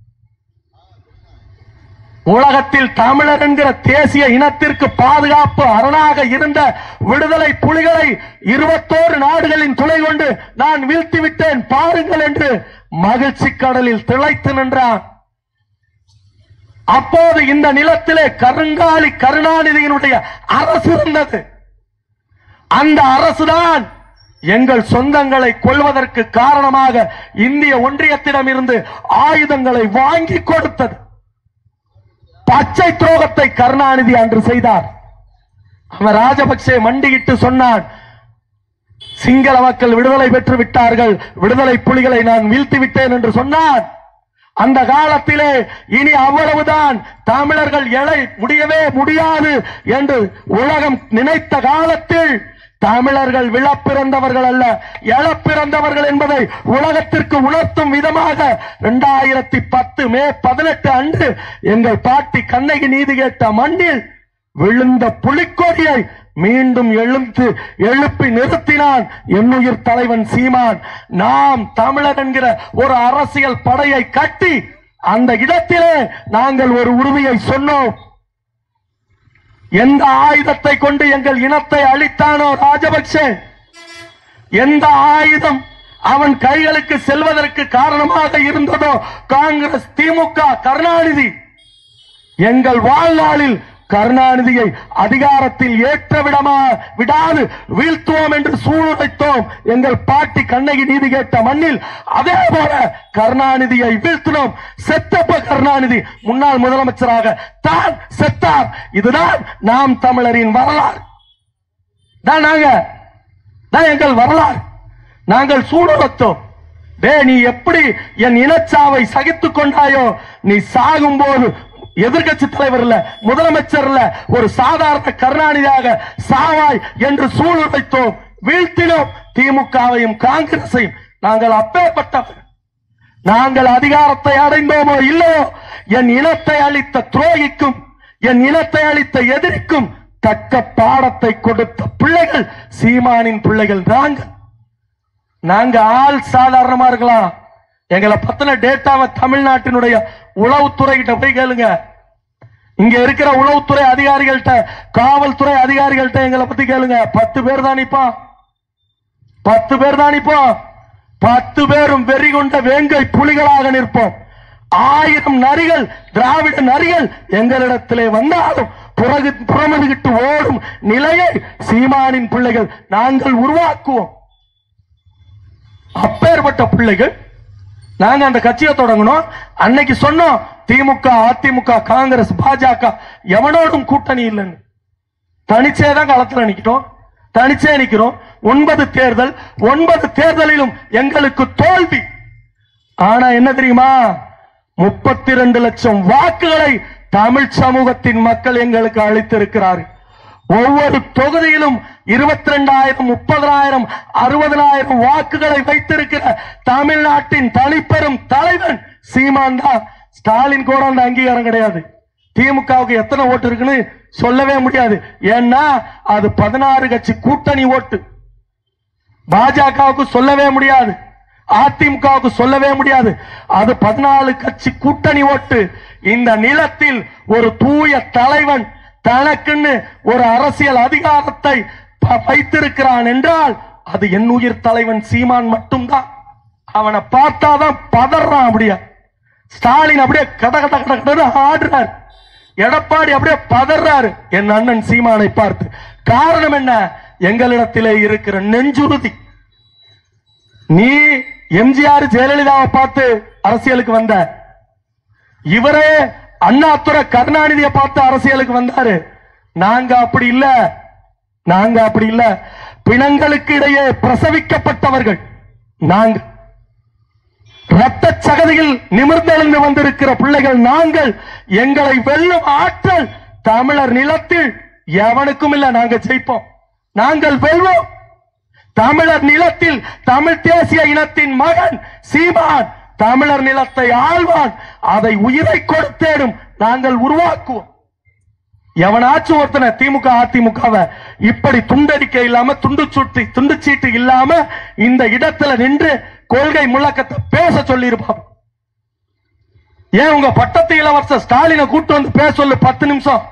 உலகத்தில் தமிழர் என்கிற தேசிய இனத்திற்கு பாதுகாப்பு அரணாக இருந்த விடுதலை புலிகளை இருபத்தோரு நாடுகளின் துணை கொண்டு நான் வீழ்த்தி விட்டேன் பாருங்கள் என்று மகிழ்ச்சி கடலில் திளைத்து நின்றான் அப்போது இந்த நிலத்திலே கருங்காலி கருணாநிதியினுடைய அரசு இருந்தது அந்த அரசுதான் எங்கள் சொந்தங்களை கொள்வதற்கு காரணமாக இந்திய ஒன்றியத்திடம் இருந்து ஆயுதங்களை வாங்கி கொடுத்தது பச்சை துரோகத்தை கருணாநிதி அன்று செய்தார் அவன் ராஜபக்சே மண்டியிட்டு சொன்னான் சிங்கள மக்கள் விடுதலை பெற்று விட்டார்கள் விடுதலை புலிகளை நான் வீழ்த்தி விட்டேன் என்று சொன்னான் அந்த காலத்திலே இனி அவ்வளவுதான் தமிழர்கள் எழை முடியவே முடியாது என்று உலகம் நினைத்த காலத்தில் தமிழர்கள் விழப்பிறந்தவர்கள் அல்ல எழப்பிறந்தவர்கள் என்பதை உலகத்திற்கு உணர்த்தும் விதமாக இரண்டாயிரத்தி பத்து மே பதினெட்டு அன்று எங்கள் பாட்டி கண்ணகி நீதி கேட்ட மண்ணில் விழுந்த புலிக்கொடியை மீண்டும் எழுந்து எழுப்பி நிறுத்தினான் என்னுயிர் தலைவன் சீமான் நாம் தமிழர் என்கிற ஒரு அரசியல் படையை கட்டி அந்த இடத்திலே நாங்கள் ஒரு உறுதியை சொன்னோம் எந்த ஆயுதத்தை கொண்டு எங்கள் இனத்தை அழித்தானோ ராஜபக்சே எந்த ஆயுதம் அவன் கைகளுக்கு செல்வதற்கு காரணமாக இருந்ததோ காங்கிரஸ் திமுக கருணாநிதி எங்கள் வாழ்நாளில் கருணாநிதியை அதிகாரத்தில் ஏற்ற விடமா விடாது வீழ்த்துவோம் என்று சூளுரைத்தோம் எங்கள் பாட்டி கண்ணகி நீதி கேட்ட மண்ணில் அதே போல கருணாநிதியை வீழ்த்தினோம் செத்தப்ப கருணாநிதி முன்னாள் முதலமைச்சராக தான் செத்தார் இதுதான் நாம் தமிழரின் வரலாறு தான் நாங்க தான் எங்கள் வரலாறு நாங்கள் சூடுரத்தோம் டே நீ எப்படி என் இனச்சாவை சகித்துக் கொண்டாயோ நீ சாகும் போது எதிர்கட்சி தலைவர் இல்ல முதலமைச்சர் இல்ல ஒரு சாதாரண கருணாநிதியாக சாவாய் என்று சூளுரைத்தோம் வீழ்த்தினோம் திமுகவையும் காங்கிரஸையும் நாங்கள் அப்பேற்பட்டவர்கள் நாங்கள் அதிகாரத்தை அடைந்தோமோ இல்லையோ என் இனத்தை அளித்த துரோகிக்கும் என் இனத்தை அளித்த எதிரிக்கும் தக்க பாடத்தை கொடுத்த பிள்ளைகள் சீமானின் பிள்ளைகள் நாங்கள் நாங்க ஆள் சாதாரணமா இருக்கலாம் எங்களை பத்தின டேட்டாவை தமிழ்நாட்டினுடைய உளவுத்துறை கிட்ட போய் கேளுங்க இங்க இருக்கிற உளவுத்துறை அதிகாரிகள்ட்ட காவல்துறை அதிகாரிகள்ட்ட எங்களை பத்தி கேளுங்க பத்து பேர் தான் இப்போ பத்து பேர் தான் இப்போ பத்து பேரும் வெறி கொண்ட வேங்கை புலிகளாக நிற்போம் ஆயிரம் நரிகள் திராவிட நரிகள் எங்களிடத்திலே வந்தாலும் புறகு புறமுதுகிட்டு ஓடும் நிலையை சீமானின் பிள்ளைகள் நாங்கள் உருவாக்குவோம் அப்பேற்பட்ட பிள்ளைகள் நாங்க அந்த கட்சியை தொடங்கணும் அன்னைக்கு சொன்னோம் திமுக அதிமுக காங்கிரஸ் பாஜக எவனோடும் கூட்டணி இல்லைன்னு தனிச்சே தான் களத்துல நிக்கிறோம் தனிச்சே நிக்கிறோம் ஒன்பது தேர்தல் ஒன்பது தேர்தலிலும் எங்களுக்கு தோல்வி ஆனா என்ன தெரியுமா முப்பத்தி ரெண்டு லட்சம் வாக்குகளை தமிழ் சமூகத்தின் மக்கள் எங்களுக்கு அளித்திருக்கிறார்கள் ஒவ்வொரு தொகுதியிலும் இருபத்தி ரெண்டாயிரம் முப்பதாயிரம் அறுபதனாயிரம் வாக்குகளை வைத்திருக்கிற தமிழ்நாட்டின் தனிப்பெரும் தலைவன் சீமான் தான் ஸ்டாலின் கூட அந்த அங்கீகாரம் கிடையாது திமுகவுக்கு எத்தனை ஓட்டு இருக்குன்னு சொல்லவே முடியாது ஏன்னா அது பதினாறு கட்சி கூட்டணி ஓட்டு பாஜகவுக்கு சொல்லவே முடியாது அதிமுகவுக்கு சொல்லவே முடியாது அது பதினாலு கட்சி கூட்டணி ஓட்டு இந்த நிலத்தில் ஒரு தூய தலைவன் தனக்குன்னு ஒரு அரசியல் அதிகாரத்தை ப- வைத்திருக்கிறான் என்றால் அது என் உயிர் தலைவன் சீமான் மட்டும்தான் அவனை பார்த்தாதான் பதறான் அப்படியே ஸ்டாலின் அப்படியே கட கட கட கடன்னு ஆடுறார் எடப்பாடி அப்படியே பதறாரு என் அண்ணன் சீமானை பார்த்து காரணம் என்ன எங்களிடத்திலே இருக்கிற நெஞ்சுறுதி நீ எம்ஜிஆர் ஜெயலலிதாவை பார்த்து அரசியலுக்கு வந்த இவரே அண்ணாதுரை கருணாநிதியை பார்த்து அரசியலுக்கு வந்தாரு நாங்க அப்படி இல்ல நாங்க அப்படி இல்ல பிணங்களுக்கு இடையே பிரசவிக்கப்பட்டவர்கள் நாங்க ரத்த சகதியில் நிமிர்ந்தெழுந்து வந்திருக்கிற பிள்ளைகள் நாங்கள் எங்களை வெல்லும் ஆற்றல் தமிழர் நிலத்தில் எவனுக்கும் இல்ல நாங்க ஜெயிப்போம் நாங்கள் வெல்வோம் தமிழர் நிலத்தில் தமிழ் தேசிய இனத்தின் மகன் சீமான் தமிழர் நிலத்தை ஆழ்வான் அதை உயிரை கொடுத்தேடும் நாங்கள் உருவாக்குவோம் எவனாச்சும் ஒருத்தனை திமுக அதிமுகவை இப்படி துண்டடிக்க இல்லாம துண்டு சுட்டி துண்டு சீட்டு இல்லாம இந்த இடத்துல நின்று கொள்கை முழக்கத்தை பேச சொல்லி இருப்பான் ஏன் உங்க பட்டத்து இளவரசர் ஸ்டாலினை கூட்டு வந்து பேச சொல்லு பத்து நிமிஷம்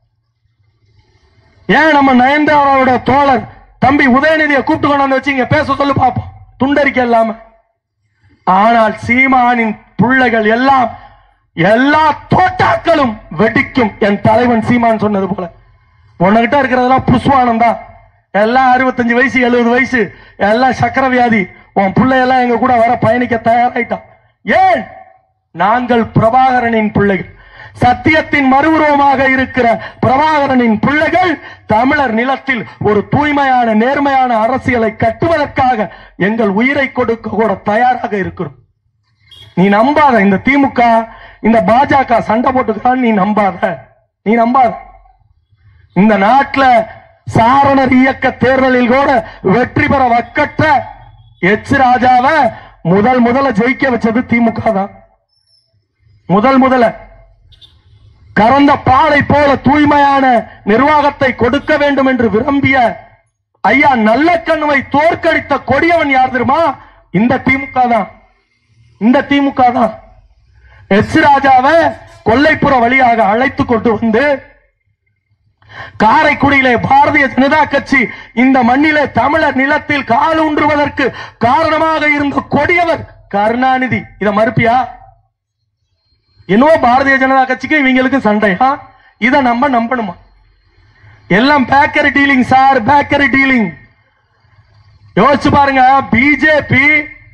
ஏன் நம்ம நயன்தாராவோட தோழர் தம்பி உதயநிதியை கூப்பிட்டு கொண்டு வந்து வச்சு இங்க பேச சொல்லு பார்ப்போம் துண்டறிக்க இல்லாம ஆனால் சீமானின் பிள்ளைகள் எல்லாம் எல்லா தோட்டாக்களும் வெடிக்கும் என் தலைவன் சீமான் சொன்னது போல உன்கிட்ட இருக்கிறதெல்லாம் புஷ்வானம் தான் எல்லாம் அறுபத்தஞ்சு வயசு எழுபது வயசு எல்லாம் சக்கர வியாதி உன் பிள்ளையெல்லாம் எங்க கூட வர பயணிக்க தயாராயிட்டான் ஏன் நாங்கள் பிரபாகரனின் பிள்ளைகள் சத்தியத்தின் மறுவுருவமாக இருக்கிற பிரபாகரனின் பிள்ளைகள் தமிழர் நிலத்தில் ஒரு தூய்மையான நேர்மையான அரசியலை கட்டுவதற்காக எங்கள் உயிரை கொடுக்க கூட தயாராக இருக்கிறோம் நீ நம்பாத இந்த திமுக இந்த பாஜக சண்டை போட்டுக்கிறான் நீ நம்பாத நீ நம்பாத இந்த நாட்டுல சாரணர் இயக்க தேர்தலில் கூட வெற்றி பெற வக்கற்ற எச் ராஜாவை முதல் முதல்ல ஜெயிக்க வச்சது திமுக தான் முதல் முதல்ல கறந்த பாலை போல தூய்மையான நிர்வாகத்தை கொடுக்க வேண்டும் என்று விரும்பிய ஐயா நல்ல கண்ணுவை தோற்கடித்த கொடியவன் யார் தெரியுமா இந்த திமுக தான் இந்த திமுக தான் எஸ் ராஜாவை கொல்லைப்புற வழியாக அழைத்து கொண்டு வந்து காரைக்குடியிலே பாரதிய ஜனதா கட்சி இந்த மண்ணிலே தமிழர் நிலத்தில் கால் ஊன்றுவதற்கு காரணமாக இருந்த கொடியவர் கருணாநிதி இத மறுப்பியா என்னவோ பாரதிய ஜனதா கட்சிக்கு இவங்களுக்கு சண்டையா இத நம்ம நம்பணுமா எல்லாம் bakery dealing sir bakery dealing யோசிச்சு பாருங்க பிஜேபி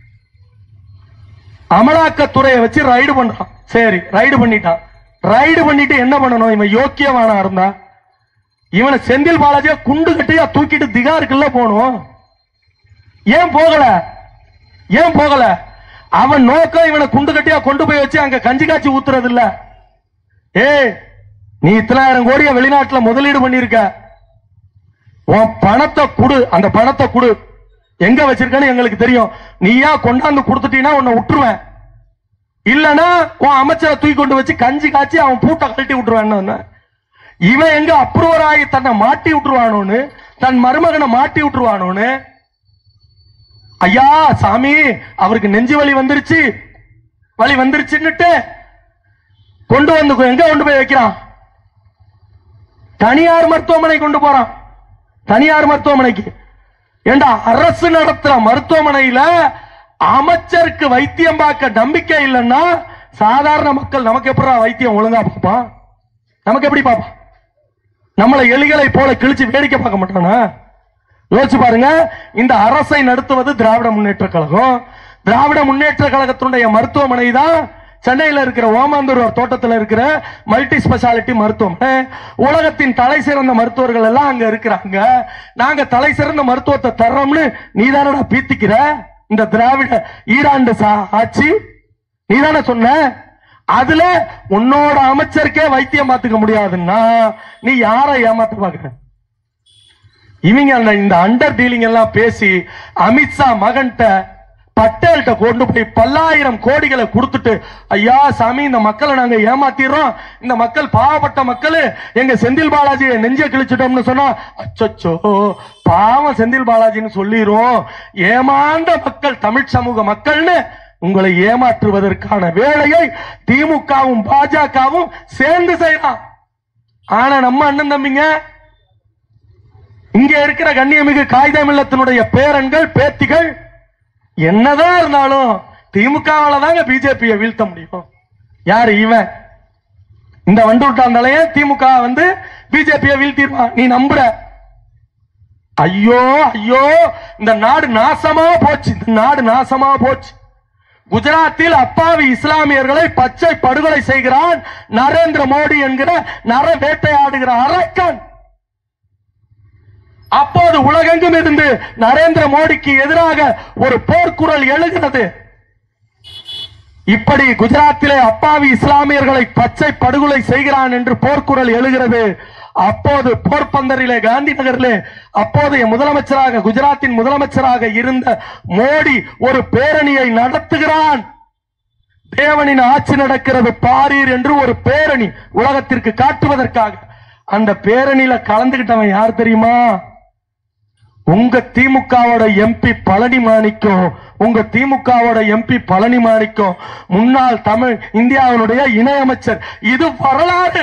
அமலாக்கத்துறையை வச்சு ரைடு பண்றான் சரி ரைடு பண்ணிட்டான் ரைடு பண்ணிட்டு என்ன பண்ணணும் இவன் யோக்கியவானா இருந்தா இவனை செந்தில் பாலாஜியா குண்டு கட்டியா தூக்கிட்டு திகாருக்குள்ள போகணும் ஏன் போகல ஏன் போகல அவன் நோக்கம் இவனை குண்டு கட்டியா கொண்டு போய் வச்சு அங்க கஞ்சி காய்ச்சி ஊத்துறது இல்ல ஏய் நீ இத்தனாயிரம் கோடிய வெளிநாட்டுல முதலீடு பண்ணிருக்க உன் பணத்தை குடு அந்த பணத்தை குடு எங்க வச்சிருக்கன்னு எங்களுக்கு தெரியும் நீயா கொண்டாந்து கொடுத்துட்டீங்கன்னா உன்னை விட்டுருவேன் இல்லனா உன் அமைச்சரை தூக்கி கொண்டு வச்சு கஞ்சி காய்ச்சி அவன் பூட்டை கழட்டி விட்டுருவான்னு இவன் எங்க அப்ரூவர் ஆகி தன்னை மாட்டி விட்டுருவானோன்னு தன் மருமகனை மாட்டி விட்டுருவானோன்னு ஐயா சாமி அவருக்கு நெஞ்சு வலி வந்துருச்சு வலி வந்துருச்சுன்னுட்டு கொண்டு வந்து எங்க கொண்டு போய் வைக்கிறான் தனியார் மருத்துவமனை கொண்டு போறான் தனியார் மருத்துவமனைக்கு ஏண்டா அரசு நடத்துற மருத்துவமனையில அமைச்சருக்கு வைத்தியம் பார்க்க நம்பிக்கை இல்லைன்னா சாதாரண மக்கள் நமக்கு எப்படி வைத்தியம் ஒழுங்கா பார்ப்பான் நமக்கு எப்படி பார்ப்பான் நம்மளை எலிகளை போல கிழிச்சு வேடிக்கை பார்க்க மாட்டானா யோசிச்சு பாருங்க இந்த அரசை நடத்துவது திராவிட முன்னேற்ற கழகம் திராவிட முன்னேற்ற கழகத்தினுடைய மருத்துவமனை தான் சென்னையில இருக்கிற ஓமாந்தூர் தோட்டத்தில் இருக்கிற மல்டி ஸ்பெஷாலிட்டி மருத்துவமனை உலகத்தின் தலை சிறந்த மருத்துவர்கள் எல்லாம் அங்க இருக்கிறாங்க நாங்க தலை சிறந்த மருத்துவத்தை தர்றோம்னு நீ தானடா பீத்திக்கிற இந்த திராவிட ஈராண்டு சா- ஆட்சி நீ தானே சொன்ன அதுல உன்னோட அமைச்சருக்கே வைத்தியம் பார்த்துக்க முடியாதுன்னா நீ யாரை ஏமாத்த பாக்குற இவங்க அந்த இந்த அண்டர் டீலிங் எல்லாம் பேசி அமித்ஷா மகன்கிட்ட பட்டேல்கிட்ட கொண்டு போய் பல்லாயிரம் கோடிகளை கொடுத்துட்டு ஐயா சாமி இந்த மக்களை நாங்க ஏமாத்திடுறோம் இந்த மக்கள் பாவப்பட்ட மக்கள் எங்க செந்தில் பாலாஜியை நெஞ்ச கிழிச்சிட்டோம்னு சொன்னா அச்சச்சோ பாவம் செந்தில் பாலாஜின்னு சொல்லிரும் ஏமாந்த மக்கள் தமிழ் சமூக மக்கள்னு உங்களை ஏமாற்றுவதற்கான வேலையை திமுகவும் பாஜகவும் சேர்ந்து செய்யலாம் ஆனா நம்ம அண்ணன் தம்பிங்க இங்க இருக்கிற கண்ணியமிகு காகிதமில்லத்தினுடைய பேரன்கள் பேத்திகள் என்னதான் இருந்தாலும் திமுகவால தாங்க பிஜேபியை வீழ்த்த முடியும் யாரு இவன் இந்த வண்டுட்டாந்தாலே திமுக வந்து பிஜேபியை வீழ்த்திடுவான் நீ நம்புற ஐயோ ஐயோ இந்த நாடு நாசமா போச்சு இந்த நாடு நாசமா போச்சு குஜராத்தில் அப்பாவி இஸ்லாமியர்களை பச்சை படுகொலை செய்கிறான் நரேந்திர மோடி என்கிற நர வேட்டையாடுகிற அரக்கன் அப்போது உலகெங்கும் இருந்து நரேந்திர மோடிக்கு எதிராக ஒரு போர்க்குரல் எழுகிறது இப்படி குஜராத்திலே அப்பாவி இஸ்லாமியர்களை பச்சை படுகொலை செய்கிறான் என்று போர்க்குரல் எழுகிறது அப்போது போர்பந்தரிலே காந்தி நகரிலே அப்போதைய முதலமைச்சராக குஜராத்தின் முதலமைச்சராக இருந்த மோடி ஒரு பேரணியை நடத்துகிறான் தேவனின் ஆட்சி நடக்கிறது பாரீர் என்று ஒரு பேரணி உலகத்திற்கு காட்டுவதற்காக அந்த பேரணியில கலந்துகிட்டவன் யார் தெரியுமா உங்க திமுகவோட எம்பி பழனி மாணிக்கம் உங்க திமுகவோட எம்பி பழனி மாணிக்கம் முன்னாள் தமிழ் இந்தியாவினுடைய இணையமைச்சர் இது வரலாறு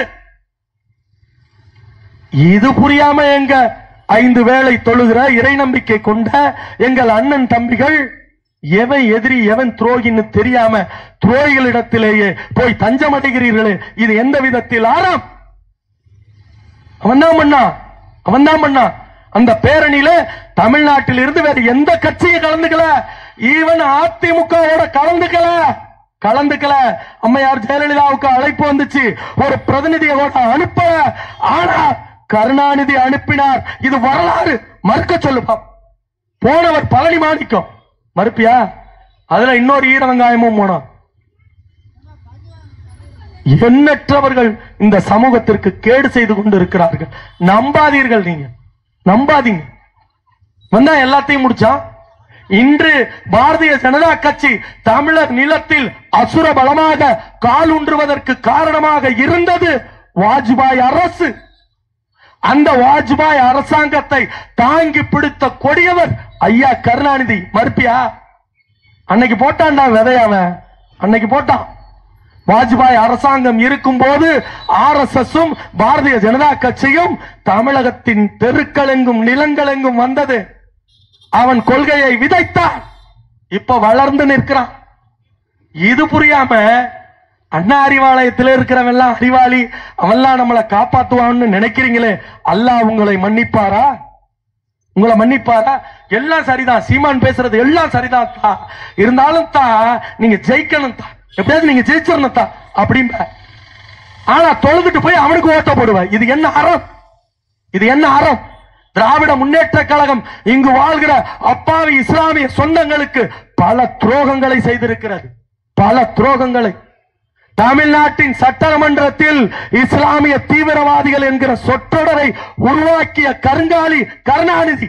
இது புரியாம எங்க ஐந்து வேளை தொழுகிற இறை நம்பிக்கை கொண்ட எங்கள் அண்ணன் தம்பிகள் எவன் எதிரி எவன் துரோகின்னு தெரியாம துரோகிகளிடத்திலேயே போய் தஞ்சம் அடைகிறீர்களே இது எந்த விதத்தில் ஆறாம் அவன் தான் பண்ணா அவன் தான் பண்ணா அந்த பேரணியில தமிழ்நாட்டில் இருந்து வேற எந்த கட்சியும் கலந்துக்கல ஈவன் அதிமுகவோட கலந்துக்கல கலந்துக்கல அம்மையார் ஜெயலலிதாவுக்கு அழைப்பு வந்துச்சு ஒரு பிரதிநிதியை கூட அனுப்பல ஆனா கருணாநிதி அனுப்பினார் இது வரலாறு மறுக்க சொல்லுப்பா போனவர் பழனி மாணிக்கம் மறுப்பியா அதுல இன்னொரு ஈர வெங்காயமும் போனோம் எண்ணற்றவர்கள் இந்த சமூகத்திற்கு கேடு செய்து கொண்டு இருக்கிறார்கள் நம்பாதீர்கள் நீங்க நம்பாதீங்க வந்தா எல்லாத்தையும் முடிச்சா இன்று பாரதிய ஜனதா கட்சி தமிழர் நிலத்தில் அசுர பலமாக கால் ஊன்றுவதற்கு காரணமாக இருந்தது வாஜ்பாய் அரசு அந்த வாஜ்பாய் அரசாங்கத்தை தாங்கி பிடித்த கொடியவர் ஐயா கருணாநிதி மறுப்பியா அன்னைக்கு போட்டான்டா விதையாவன் அன்னைக்கு போட்டான் வாஜ்பாய் அரசாங்கம் இருக்கும்போது R S S Bharatiya Janata கட்சியும் தமிழகத்தின் தெருக்களெங்கும் நிலங்களெங்கும் வந்தது அவன் கொள்கையை விதைத்தான் இப்ப வளர்ந்து நிற்கிறான் இது புரியாம அண்ணா அறிவாலயத்தில் இருக்கிறவன் எல்லாம் அறிவாளி அவன்லாம் நம்மளை காப்பாத்துவான்னு நினைக்கிறீங்களே அல்லாஹ் உங்களை மன்னிப்பாரா உங்களை மன்னிப்பாரா எல்லாம் சரிதான் சீமான் பேசுறது எல்லாம் சரிதான் தா இருந்தாலும் தா நீங்க ஜெயிக்கணும் தா எப்படியாவது நீங்க ஜெயிச்சிடணும் தா அப்படிம்ப ஆனா தொழுதுட்டு போய் அவனுக்கு ஓட்ட போடுவ இது என்ன அறம் இது என்ன அறம் திராவிட முன்னேற்ற கழகம் இங்கு வாழ்கிற அப்பாவி இஸ்லாமிய சொந்தங்களுக்கு பல துரோகங்களை செய்திருக்கிறது பல துரோகங்களை தமிழ்நாட்டின் சட்டமன்றத்தில் இஸ்லாமிய தீவிரவாதிகள் என்கிற சொற்றொடரை உருவாக்கிய கருங்காலி கருணாநிதி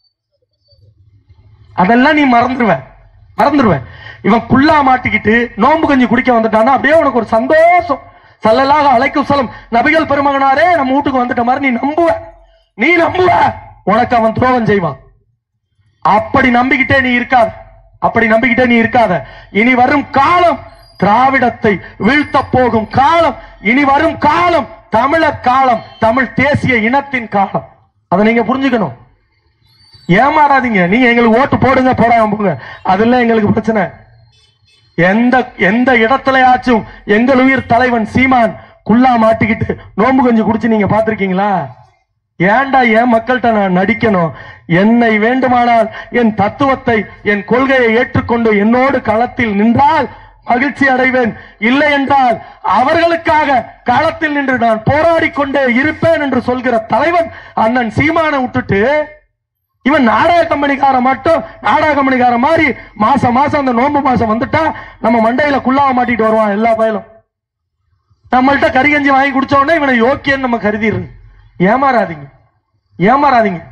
அதெல்லாம் நீ மறந்துடுவ மறந்துடுவ இவன் குள்ளா மாட்டிக்கிட்டு நோன்பு கஞ்சி குடிக்க வந்துட்டான்னா அப்படியே உனக்கு ஒரு சந்தோஷம் சல்லல்லாக அழைக்கும் சலம் நபிகள் பெருமகனாரே நம்ம வீட்டுக்கு வந்துட்ட மாதிரி நீ நம்புவ நீ நம்புவ உனக்கு அவன் துரோகம் செய்வான் அப்படி நம்பிக்கிட்டே நீ இருக்காத அப்படி நம்பிக்கிட்டே நீ இருக்காத இனி வரும் காலம் திராவிடத்தை வீழ்த்த போகும் காலம் இனி வரும் காலம் தமிழர் காலம் தமிழ் தேசிய இனத்தின் காலம் அதை நீங்க புரிஞ்சுக்கணும் ஏமாறாதீங்க நீங்க எங்களுக்கு ஓட்டு போடுங்க போடாம போங்க அதெல்லாம் எங்களுக்கு பிரச்சனை எந்த எந்த இடத்துலயாச்சும் எங்கள் உயிர் தலைவன் சீமான் குள்ளா மாட்டிக்கிட்டு நோம்பு கஞ்சி குடிச்சு நீங்க பாத்திருக்கீங்களா ஏன்டா என் மக்கள்கிட்ட நான் நடிக்கணும் என்னை வேண்டுமானால் என் தத்துவத்தை என் கொள்கையை ஏற்றுக்கொண்டு என்னோடு களத்தில் நின்றால் மகிழ்ச்சி அடைவேன் இல்லை என்றால் அவர்களுக்காக களத்தில் நின்று நான் போராடி கொண்டே இருப்பேன் என்று சொல்கிற தலைவன் அண்ணன் சீமானை விட்டுட்டு இவன் நாடக கம்பெனிக்காரன் மட்டும் நாடக கம்பெனிக்காரன் மாதிரி மாசம் மாசம் அந்த நோன்பு மாசம் வந்துட்டா நம்ம மண்டையில குள்ளாவ மாட்டிட்டு வருவான் எல்லா பயலும் நம்மள்ட்ட கறிகஞ்சி வாங்கி குடிச்ச உடனே இவனை யோக்கியன்னு நம்ம கருதிடுறது ஏமாறாதீங்க ஏமாறாதீங்க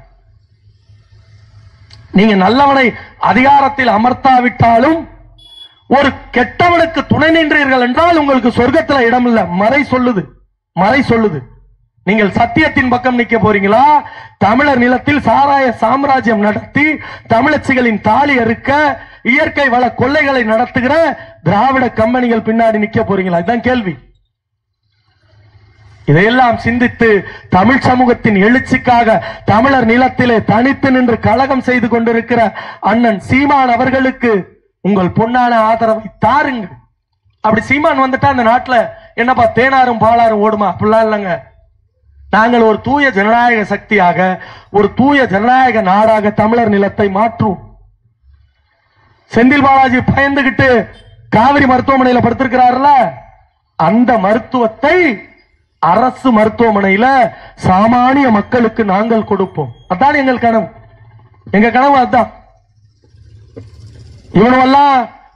நீங்க நல்லவனை அதிகாரத்தில் அமர்த்தாவிட்டாலும் ஒரு கெட்டவனுக்கு துணை நின்றீர்கள் என்றால் உங்களுக்கு சொர்க்கத்துல இடம் இல்ல மறை சொல்லுது மறை சொல்லுது நீங்கள் சத்தியத்தின் பக்கம் நிக்க போறீங்களா தமிழர் நிலத்தில் சாராய சாம்ராஜ்யம் நடத்தி தமிழச்சிகளின் தாலி அறுக்க இயற்கை வள கொள்ளைகளை நடத்துகிற திராவிட கம்பெனிகள் பின்னாடி நிக்க போறீங்களா இதுதான் கேள்வி இதையெல்லாம் சிந்தித்து தமிழ் சமூகத்தின் எழுச்சிக்காக தமிழர் நிலத்திலே தனித்து நின்று கழகம் செய்து கொண்டிருக்கிற அண்ணன் சீமான் அவர்களுக்கு உங்கள் பொன்னான ஆதரவை தாருங்கள் அப்படி சீமான் வந்துட்டா அந்த நாட்டுல என்னப்பா தேனாரும் பாலாரும் ஓடுமா அப்படிலாம் இல்லைங்க நாங்கள் ஒரு தூய ஜனநாயக சக்தியாக ஒரு தூய ஜனநாயக நாடாக தமிழர் நிலத்தை மாற்றுவோம் செந்தில் பாலாஜி பயந்துகிட்டு காவிரி மருத்துவமனையில படுத்திருக்கிறாருல அந்த மருத்துவத்தை அரசு மருத்துவமனையில சாமானிய மக்களுக்கு நாங்கள் கொடுப்போம் அதான் எங்கள் கனவு எங்க கனவு அதான் இவனுவெல்லாம்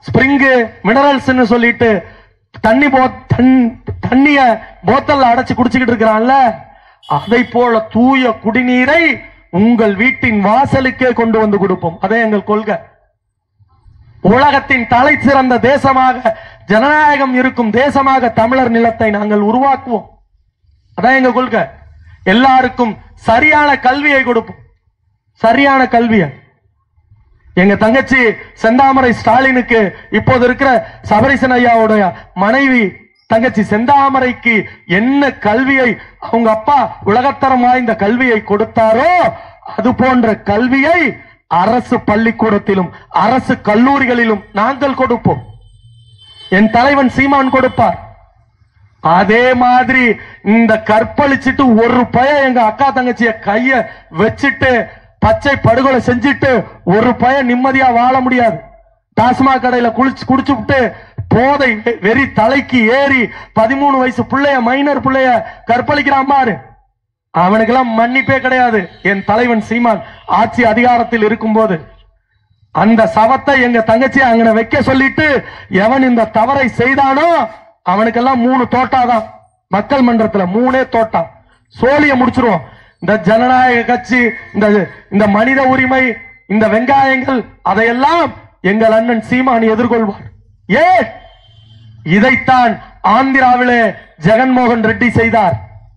ஸ்பிரிங்கு மினரல்ஸ்னு சொல்லிட்டு தண்ணி போ தண்- தண்ணிய போத்தல்ல அடைச்சு குடிச்சுக்கிட்டு இருக்கிறான்ல அதை போல தூய குடிநீரை உங்கள் வீட்டின் வாசலுக்கே கொண்டு வந்து கொடுப்போம் அதே எங்கள் கொள்கை உலகத்தின் தலை சிறந்த தேசமாக ஜனநாயகம் இருக்கும் தேசமாக தமிழர் நிலத்தை நாங்கள் உருவாக்குவோம் அதான் எங்க கொள்கை எல்லாருக்கும் சரியான கல்வியை கொடுப்போம் சரியான கல்வியை எங்க தங்கச்சி செந்தாமரை ஸ்டாலினுக்கு இப்போது இருக்கிற சபரிசன் ஐயாவுடைய மனைவி தங்கச்சி செந்தாமரைக்கு என்ன கல்வியை அவங்க அப்பா உலகத்தரம் வாய்ந்த கல்வியை கொடுத்தாரோ அது போன்ற கல்வியை அரசு பள்ளிக்கூடத்திலும் அரசு கல்லூரிகளிலும் நாங்கள் கொடுப்போம் என் தலைவன் சீமான் கொடுப்பார் அதே மாதிரி இந்த கற்பழிச்சிட்டு ஒரு பய எங்க அக்கா தங்கச்சிய கைய வச்சுட்டு பச்சை படுகொலை செஞ்சுட்டு ஒரு பய நிம்மதியா வாழ முடியாது டாஸ்மாக் கடையில குளிச்சு குடிச்சு விட்டு போதை வெ- வெறி தலைக்கு ஏறி பதிமூணு வயசு பிள்ளைய மைனர் பிள்ளைய கற்பழிக்கிறான் பாரு அவனுக்கெல்லாம் மன்னிப்பே கிடையாது என் தலைவன் சீமான் ஆட்சி அதிகாரத்தில் இருக்கும்போது அந்த சவத்தை எங்க தங்கச்சி அங்கன வைக்க சொல்லிட்டு எவன் இந்த தவறை செய்தானோ அவனுக்கெல்லாம் மூணு தோட்டாதான் மக்கள் மன்றத்துல மூணே தோட்டா சோழிய முடிச்சிருவோம் இந்த ஜனநாயக கட்சி இந்த இந்த மனித உரிமை இந்த வெங்காயங்கள் அதையெல்லாம் எங்கள் அண்ணன் சீமான் எதிர்கொள்வார் ஏ இதைத்தான் ஆந்திராவிலே ஜெகன்மோகன் ரெட்டி செய்தார்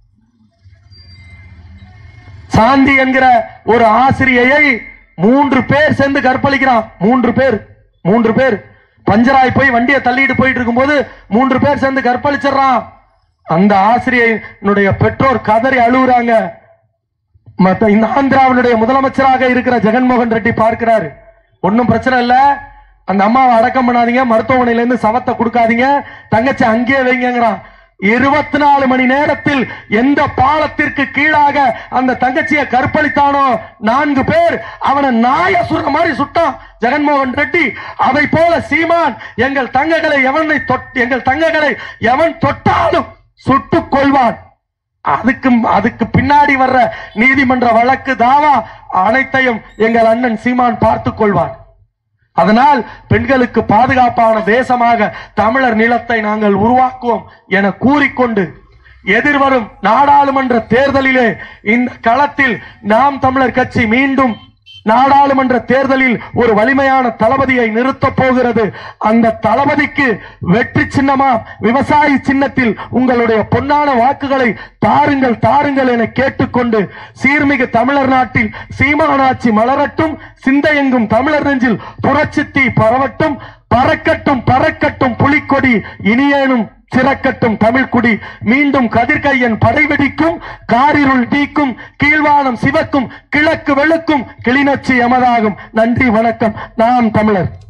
சாந்தி என்கிற ஒரு ஆசிரியையை மூன்று பேர் சேர்ந்து கற்பழிக்கிறான் மூன்று பேர் மூன்று பேர் பஞ்சராய் போய் வண்டியை தள்ளிட்டு போயிட்டு இருக்கும்போது மூன்று பேர் சேர்ந்து கற்பழிச்சிடுறான் அந்த ஆசிரியனுடைய பெற்றோர் கதறி அழுகுறாங்க மத்த இந்த ஆந்திராவினுடைய முதலமைச்சராக இருக்கிற ஜெகன்மோகன் ரெட்டி பார்க்கிறாரு ஒன்னும் பிரச்சனை இல்ல அந்த அம்மாவை அடக்கம் பண்ணாதீங்க மருத்துவமனையில இருந்து சவத்தை கொடுக்காதீங்க தங்கச்சி அங்கேயே வைங்கிறான் இருபத்தி நாலு மணி நேரத்தில் எந்த பாலத்திற்கு கீழாக அந்த தங்கச்சியை கற்பழித்தானோ நான்கு பேர் அவனை நாய சுடுற மாதிரி சுட்டான் ஜெகன்மோகன் ரெட்டி அதை போல சீமான் எங்கள் தங்கங்களை எவனை தொட் எங்கள் தங்கங்களை எவன் தொட்டாலும் சுட்டுக் கொள்வான் அதுக்கு அதுக்கு பின்னாடி வர்ற நீதிமன்ற வழக்கு தாவா அனைத்தையும் எங்கள் அண்ணன் சீமான் பார்த்துக் கொள்வார் அதனால் பெண்களுக்கு பாதுகாப்பான தேசமாக தமிழர் நிலத்தை நாங்கள் உருவாக்குவோம் என கூறிக்கொண்டு எதிர்வரும் நாடாளுமன்ற தேர்தலிலே இந்த களத்தில் நாம் தமிழர் கட்சி மீண்டும் நாடாளுமன்ற தேர்தலில் ஒரு வலிமையான தளபதியை நிறுத்தப் போகிறது அந்த தளபதிக்கு வெற்றி சின்னமா விவசாயி சின்னத்தில் உங்களுடைய பொன்னான வாக்குகளை தாருங்கள் தாருங்கள் என கேட்டுக்கொண்டு சீர்மிகு தமிழர் நாட்டில் சீமானாட்சி மலரட்டும் சிந்தையெங்கும் தமிழர் நெஞ்சில் புரட்சித்தீ பரவட்டும் பறக்கட்டும் பறக்கட்டும் புலிக்கொடி இனியேனும் சிறக்கட்டும் தமிழ்குடி மீண்டும் கதிர்கையன் படைவெடிக்கும் காரிருள் நீக்கும் கீழ்வானம் சிவக்கும் கிழக்கு வெளுக்கும் கிளிநொச்சி எமதாகும் நன்றி வணக்கம் நாம் தமிழர்